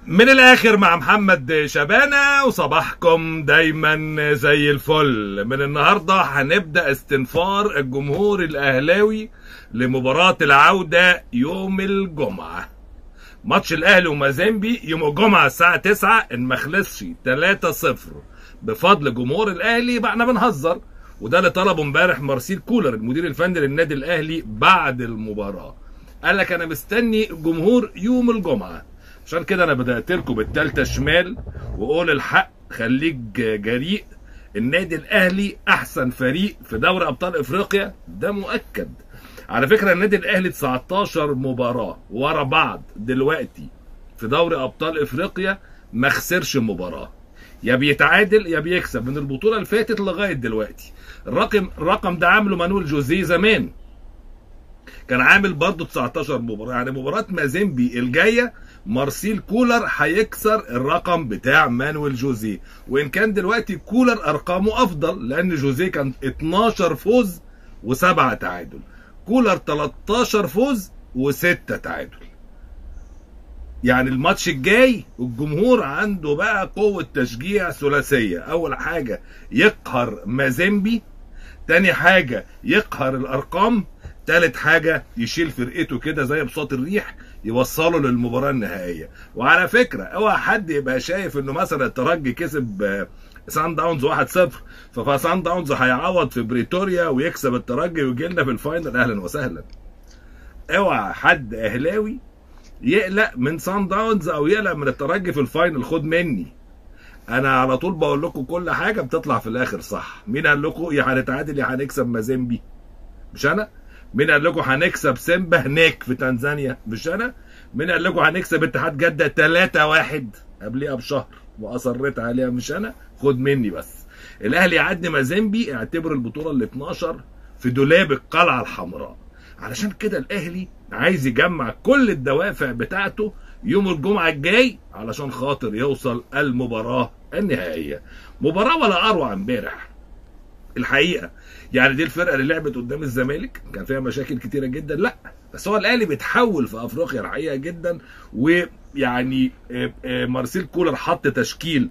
من الاخر مع محمد شبانه وصباحكم دايما زي الفل من النهارده هنبدا استنفار الجمهور الاهلاوي لمباراه العوده يوم الجمعه ماتش الاهلي ومازيمبي يوم الجمعه الساعه 9 ان ما خلصش 3-0 بفضل جمهور الاهلي يبقى احنا بنهزر وده اللي طلبه امبارح مارسيل كولر المدير الفني للنادي الاهلي بعد المباراه قال لك انا مستني الجمهور يوم الجمعه عشان كده انا بدات لكم بالتالتة شمال وقول الحق خليك جريء النادي الاهلي احسن فريق في دوري ابطال افريقيا ده مؤكد على فكره النادي الاهلي 19 مباراه ورا بعض دلوقتي في دوري ابطال افريقيا ما خسرش مباراه يا بيتعادل يا بيكسب من البطوله اللي فاتت لغايه دلوقتي الرقم الرقم ده عامله مانويل جوزيه زمان كان عامل برضه 19 مباراه يعني مباراه مازيمبي الجايه مارسيل كولر هيكسر الرقم بتاع مانويل جوزيه وان كان دلوقتي كولر ارقامه افضل لان جوزيه كان 12 فوز وسبعة تعادل كولر 13 فوز وستة تعادل يعني الماتش الجاي الجمهور عنده بقى قوة تشجيع ثلاثية أول حاجة يقهر مازيمبي تاني حاجة يقهر الأرقام تالت حاجة يشيل فرقته كده زي بساط الريح يوصله للمباراة النهائية وعلى فكرة اوعى حد يبقى شايف انه مثلا الترجي كسب سان داونز 1-0 فسان داونز هيعوض في بريتوريا ويكسب الترجي ويجي لنا في الفاينل اهلا وسهلا اوعى حد اهلاوي يقلق من سان داونز او يقلق من الترجي في الفاينل خد مني انا على طول بقول لكم كل حاجه بتطلع في الاخر صح مين قال لكم يا هنتعادل يا هنكسب مازيمبي مش انا مين قال لكم هنكسب سيمبا هناك في تنزانيا مش انا مين قال لكم هنكسب اتحاد جده 3 1 قبليها بشهر واصريت عليها مش انا خد مني بس الاهلي يعدي مازيمبي اعتبر البطوله ال 12 في دولاب القلعه الحمراء علشان كده الاهلي عايز يجمع كل الدوافع بتاعته يوم الجمعه الجاي علشان خاطر يوصل المباراه النهائيه مباراه ولا اروع امبارح الحقيقه يعني دي الفرقه اللي لعبت قدام الزمالك كان فيها مشاكل كتيره جدا لا بس هو الاهلي بيتحول في افريقيا الحقيقه جدا ويعني مارسيل كولر حط تشكيل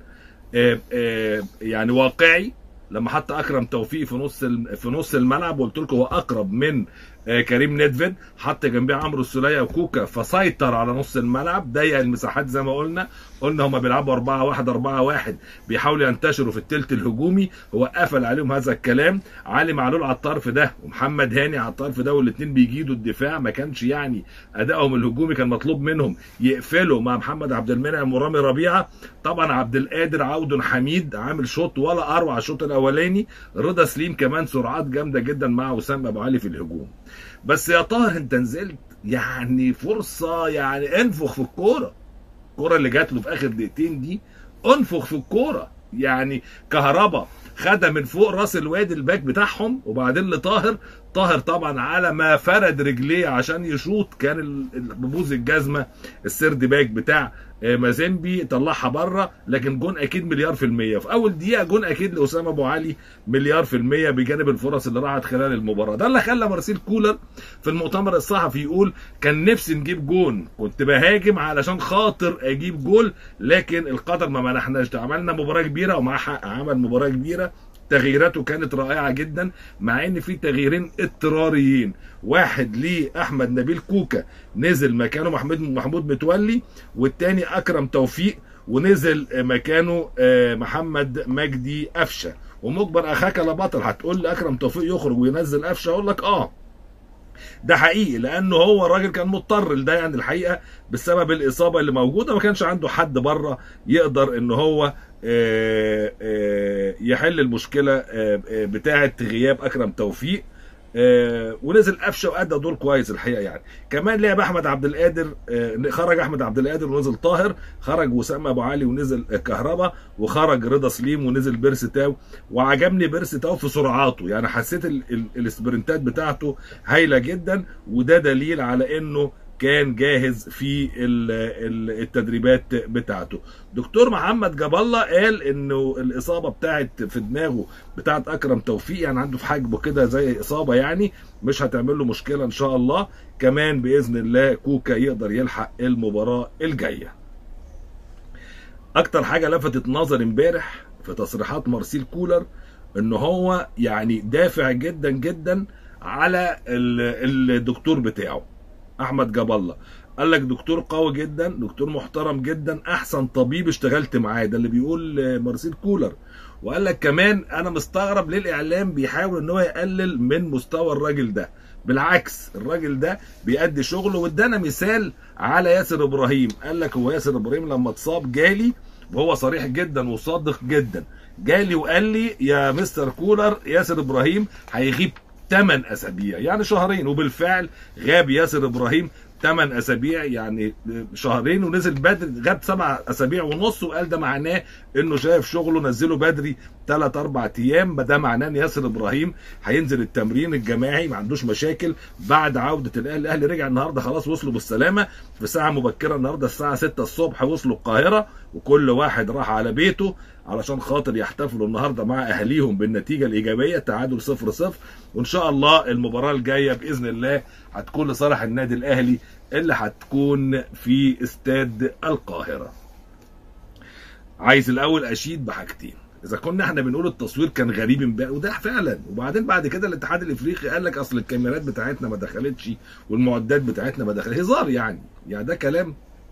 يعني واقعي لما حط اكرم توفيق في نص في نص الملعب وقلت لكم هو اقرب من كريم ندفد حط جنبيه عمرو السوليه وكوكا فسيطر على نص الملعب ضيق المساحات زي ما قلنا قلنا هم بيلعبوا 4 1 4 1 بيحاولوا ينتشروا في الثلث الهجومي هو قفل عليهم هذا الكلام علي معلول على الطرف ده ومحمد هاني على الطرف ده والاثنين بيجيدوا الدفاع ما كانش يعني ادائهم الهجومي كان مطلوب منهم يقفلوا مع محمد عبد المنعم ورامي ربيعه طبعا عبد القادر عود حميد عامل شوط ولا اروع الشوط الاولاني رضا سليم كمان سرعات جامده جدا مع وسام ابو علي في الهجوم بس يا طاهر انت نزلت يعني فرصه يعني انفخ في الكوره الكوره اللي جات له في اخر دقيقتين دي انفخ في الكوره يعني كهربا خدها من فوق راس الواد الباك بتاعهم وبعدين لطاهر طاهر طبعا على ما فرد رجليه عشان يشوط كان ببوز الجزمه السرد باك بتاع مازيمبي طلعها بره لكن جون اكيد مليار في المية في اول دقيقه جون اكيد لاسامه ابو علي مليار في المية بجانب الفرص اللي راحت خلال المباراه ده اللي خلى مارسيل كولر في المؤتمر الصحفي يقول كان نفسي نجيب جون كنت بهاجم علشان خاطر اجيب جول لكن القدر ما منحناش عملنا مباراه كبيره ومع حق عمل مباراه كبيره تغييراته كانت رائعه جدا مع ان في تغييرين اضطراريين واحد لاحمد نبيل كوكا نزل مكانه محمود محمود متولي والتاني اكرم توفيق ونزل مكانه محمد مجدي قفشه ومجبر اخاك لا بطل هتقول لي اكرم توفيق يخرج وينزل قفشه اقول لك اه ده حقيقي لانه هو الراجل كان مضطر لده يعني الحقيقه بسبب الاصابه اللي موجوده ما كانش عنده حد بره يقدر ان هو يحل المشكله بتاعه غياب اكرم توفيق ونزل قفشه وادى دور كويس الحقيقه يعني كمان لعب احمد عبد القادر خرج احمد عبد القادر ونزل طاهر خرج وسام ابو علي ونزل كهربا وخرج رضا سليم ونزل بيرس تاو وعجبني بيرس تاو في سرعاته يعني حسيت السبرنتات بتاعته هايله جدا وده دليل على انه كان جاهز في التدريبات بتاعته دكتور محمد جاب الله قال انه الاصابه بتاعت في دماغه بتاعت اكرم توفيق يعني عنده في حاجبه كده زي اصابه يعني مش هتعمل له مشكله ان شاء الله كمان باذن الله كوكا يقدر يلحق المباراه الجايه اكتر حاجه لفتت نظري امبارح في تصريحات مارسيل كولر ان هو يعني دافع جدا جدا على ال- الدكتور بتاعه احمد جاب الله قال لك دكتور قوي جدا دكتور محترم جدا احسن طبيب اشتغلت معاه ده اللي بيقول آه، مارسيل كولر وقال لك كمان انا مستغرب ليه الاعلام بيحاول ان هو يقلل من مستوى الراجل ده بالعكس الراجل ده بيأدي شغله وادانا مثال على ياسر ابراهيم قال لك هو ياسر ابراهيم لما اتصاب جالي وهو صريح جدا وصادق جدا جالي وقال لي يا مستر كولر ياسر ابراهيم هيغيب 8 اسابيع يعني شهرين وبالفعل غاب ياسر ابراهيم 8 اسابيع يعني شهرين ونزل بدري غاب 7 اسابيع ونص وقال ده معناه انه شايف شغله نزله بدري 3 4 ايام ما ده معناه ان ياسر ابراهيم هينزل التمرين الجماعي ما عندوش مشاكل بعد عوده الاهلي الاهلي رجع النهارده خلاص وصلوا بالسلامه في ساعه مبكره النهارده الساعه 6 الصبح وصلوا القاهره وكل واحد راح على بيته علشان خاطر يحتفلوا النهارده مع اهاليهم بالنتيجه الايجابيه تعادل 0 0 وان شاء الله المباراه الجايه باذن الله هتكون لصالح النادي الاهلي اللي هتكون في استاد القاهره. عايز الاول اشيد بحاجتين اذا كنا احنا بنقول التصوير كان غريب امبارح وده فعلا وبعدين بعد كده الاتحاد الافريقي قال لك اصل الكاميرات بتاعتنا ما دخلتش والمعدات بتاعتنا ما دخلت هزار يعني يعني ده كلام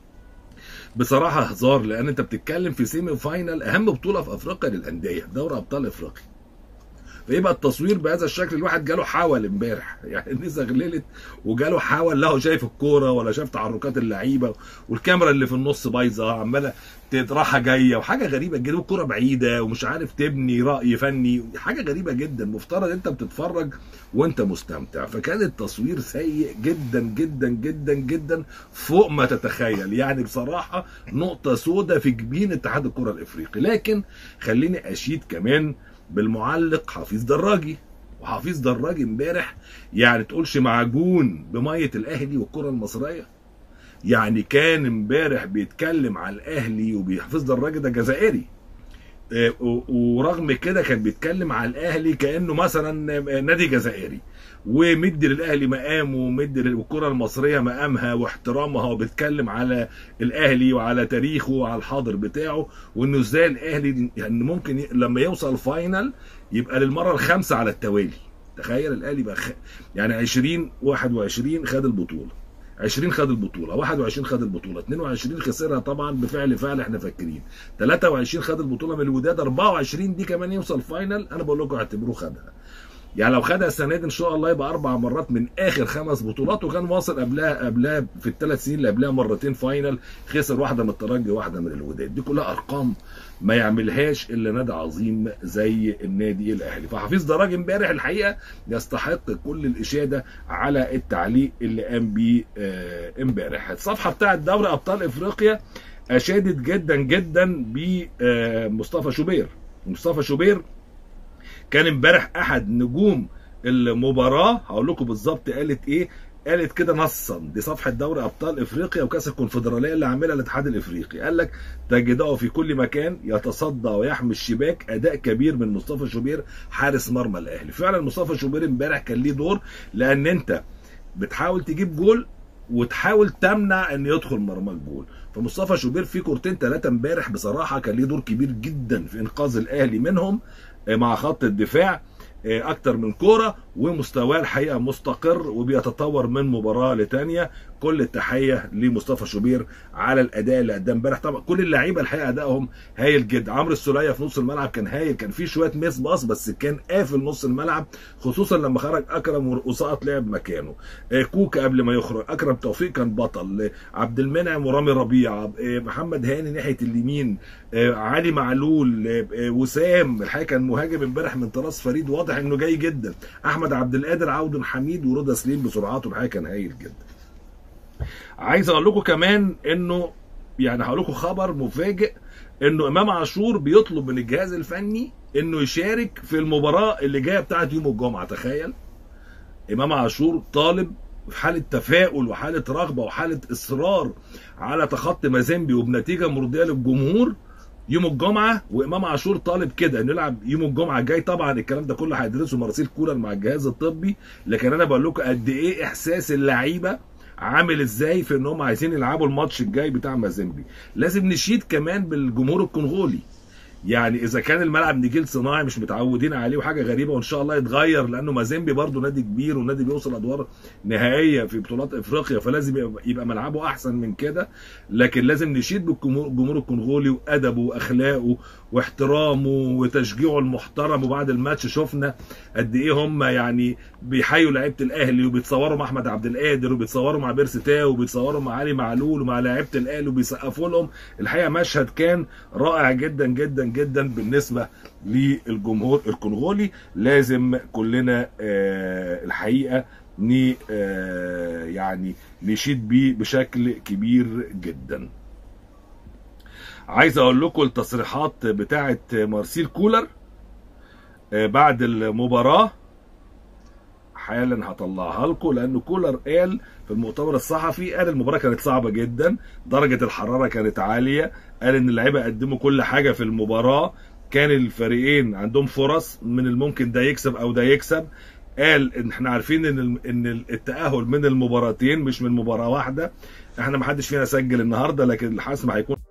بصراحه هزار لان انت بتتكلم في سيمي فاينل اهم بطوله في افريقيا للانديه دوري ابطال افريقيا فيبقى التصوير بهذا الشكل الواحد جاله حول امبارح يعني الناس غللت وجاله حول لا هو شايف الكوره ولا شايف تحركات اللعيبه والكاميرا اللي في النص بايظه عماله راحه جايه وحاجه غريبه جدا والكوره بعيده ومش عارف تبني راي فني حاجه غريبه جدا مفترض انت بتتفرج وانت مستمتع فكان التصوير سيء جدا جدا جدا جدا فوق ما تتخيل يعني بصراحه نقطه سوداء في جبين اتحاد الكره الافريقي لكن خليني اشيد كمان بالمعلق حفيظ دراجي وحفيظ دراجي امبارح يعني تقولش معجون بميه الاهلي والكره المصريه يعني كان امبارح بيتكلم على الاهلي وبيحفظ دراجي ده جزائري آه، و- ورغم كده كان بيتكلم على الاهلي كانه مثلا نادي جزائري ومدي للاهلي مقامه ومدي للكره المصريه مقامها واحترامها وبيتكلم على الاهلي وعلى تاريخه وعلى الحاضر بتاعه وانه ازاي الاهلي يعني ممكن ي- لما يوصل فاينل يبقى للمره الخامسه على التوالي تخيل الاهلي بقى خ... يعني 20 21 خد البطوله 20 خد البطوله 21 خد البطوله 22 خسرها طبعا بفعل فعل احنا فاكرين 23 خد البطوله من الوداد 24 دي كمان يوصل فاينل انا بقول لكم اعتبروه خدها يعني لو خدها السنه دي ان شاء الله يبقى اربع مرات من اخر خمس بطولات وكان واصل قبلها قبلها في الثلاث سنين اللي قبلها مرتين فاينل خسر واحده من الترجي واحده من الوداد دي كلها ارقام ما يعملهاش الا نادي عظيم زي النادي الاهلي فحفيظ دراج امبارح الحقيقه يستحق كل الاشاده على التعليق اللي قام بيه آه، امبارح الصفحه بتاعه دوري ابطال افريقيا اشادت جدا جدا بمصطفى شوبير مصطفى شوبير كان امبارح احد نجوم المباراه هقول لكم بالظبط قالت ايه قالت كده نصا دي صفحه دوري ابطال افريقيا وكاس الكونفدراليه اللي عاملها الاتحاد الافريقي قال لك تجده في كل مكان يتصدى ويحمي الشباك اداء كبير من مصطفى شوبير حارس مرمى الاهلي فعلا مصطفى شوبير امبارح كان ليه دور لان انت بتحاول تجيب جول وتحاول تمنع ان يدخل مرمى الجول فمصطفى شوبير في كورتين ثلاثه امبارح بصراحه كان ليه دور كبير جدا في انقاذ الاهلي منهم آه، مع خط الدفاع آه، اكتر من كوره ومستواه الحقيقه مستقر وبيتطور من مباراه لتانيه كل التحيه لمصطفى شوبير على الاداء اللي قدام امبارح طبعا كل اللعيبه الحقيقه ادائهم هايل جدا عمرو السوليه في نص الملعب كان هايل كان في شويه ميس باص بس كان قافل نص الملعب خصوصا لما خرج اكرم وسقط لعب مكانه آه، كوكا قبل ما يخرج اكرم توفيق كان بطل آه، عبد المنعم ورامي ربيعه آه، محمد هاني ناحيه اليمين آه، علي معلول آه، آه، وسام الحقيقه كان مهاجم امبارح من طراز فريد واضح انه جاي جدا احمد عبد القادر عود حميد ورضا سليم بسرعاته الحقيقه كان هايل جدا عايز اقول لكم كمان انه يعني هقول لكم خبر مفاجئ انه امام عاشور بيطلب من الجهاز الفني انه يشارك في المباراه اللي جايه بتاعه يوم الجمعه تخيل امام عاشور طالب في حاله تفاؤل وحاله رغبه وحاله اصرار على تخطي مازيمبي وبنتيجه مرضيه للجمهور يوم الجمعه وامام عاشور طالب كده انه يلعب يوم الجمعه الجاي طبعا الكلام ده كله هيدرسه مراسيل كولر مع الجهاز الطبي لكن انا بقول لكم قد ايه احساس اللعيبه عامل ازاي في ان هم عايزين يلعبوا الماتش الجاي بتاع مازيمبي لازم نشيد كمان بالجمهور الكونغولي يعني اذا كان الملعب نجيل صناعي مش متعودين عليه وحاجه غريبه وان شاء الله يتغير لانه مازيمبي برضه نادي كبير ونادي بيوصل ادوار نهائيه في بطولات افريقيا فلازم يبقى- يبقى ملعبه احسن من كده لكن لازم نشيد بالجمهور الجمهور الكونغولي وادبه واخلاقه واحترامه وتشجيعه المحترم وبعد الماتش شفنا قد ايه هم يعني بيحيوا لعيبه الاهلي وبيتصوروا مع احمد عبد القادر وبيتصوروا مع بيرسي تاو وبيتصوروا مع علي معلول ومع لعيبه الاهلي وبيسقفوا لهم الحقيقه مشهد كان رائع جدا جدا جدا بالنسبه للجمهور الكونغولي لازم كلنا آه، الحقيقه ني آه، يعني نشيد بيه بشكل كبير جدا عايز اقول لكم التصريحات بتاعه مارسيل كولر آه، بعد المباراه حالا هطلعها لكم لان كولر قال في المؤتمر الصحفي قال المباراه كانت صعبه جدا درجه الحراره كانت عاليه قال ان اللعيبه قدموا كل حاجه في المباراه كان الفريقين عندهم فرص من الممكن ده يكسب او ده يكسب قال ان احنا عارفين ان ال- ان التاهل من المباراتين مش من مباراه واحده احنا ما حدش فينا سجل النهارده لكن الحسم هيكون